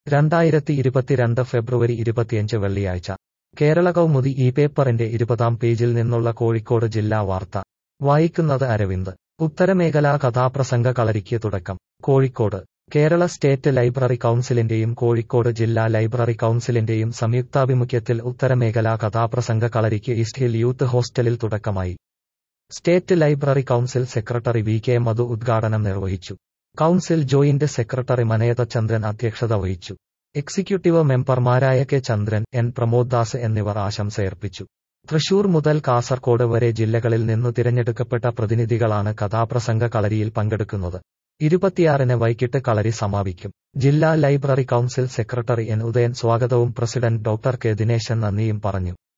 രണ്ടായിരത്തി ഇരുപത്തിരണ്ട് ഫെബ്രുവരി ഇരുപത്തിയഞ്ച് വെള്ളിയാഴ്ച കേരള കൗമുദി ഈ പേപ്പറിന്റെ ഇരുപതാം പേജിൽ നിന്നുള്ള കോഴിക്കോട് ജില്ലാ വാർത്ത വായിക്കുന്നത് അരവിന്ദ് ഉത്തരമേഖലാ കഥാപ്രസംഗ കളരിക്ക് തുടക്കം കോഴിക്കോട് കേരള സ്റ്റേറ്റ് ലൈബ്രറി കൗൺസിലിന്റെയും കോഴിക്കോട് ജില്ലാ ലൈബ്രറി കൗൺസിലിന്റെയും സംയുക്താഭിമുഖ്യത്തിൽ ഉത്തരമേഖലാ കഥാപ്രസംഗ കളരിക്ക് ഈസ്റ്റ് ഹിൽ യൂത്ത് ഹോസ്റ്റലിൽ തുടക്കമായി state library council secretary V K Madhu ഉദ്ഘാടനം നിർവഹിച്ചു council joint secretary Manetha Chandran അധ്യക്ഷത വഹിച്ചു എക്സിക്യൂട്ടീവ് മെമ്പർമാരായ കെ ചന്ദ്രൻ എൻ പ്രമോദ് ദാസ് എന്നിവർ ആശംസയർപ്പിച്ചു തൃശൂർ മുതൽ കാസർകോട് വരെ ജില്ലകളിൽ നിന്നു തിരഞ്ഞെടുക്കപ്പെട്ട പ്രതിനിധികളാണ് കഥാപ്രസംഗ കളരിയിൽ പങ്കെടുക്കുന്നത് ഇരുപത്തിയാറിന് വൈകിട്ട് കളരി സമാപിക്കും ജില്ലാ library council secretary N Udayan സ്വാഗതവും പ്രസിഡന്റ് ഡോക്ടർ കെ ദിനേശൻ നന്ദിയും പറഞ്ഞു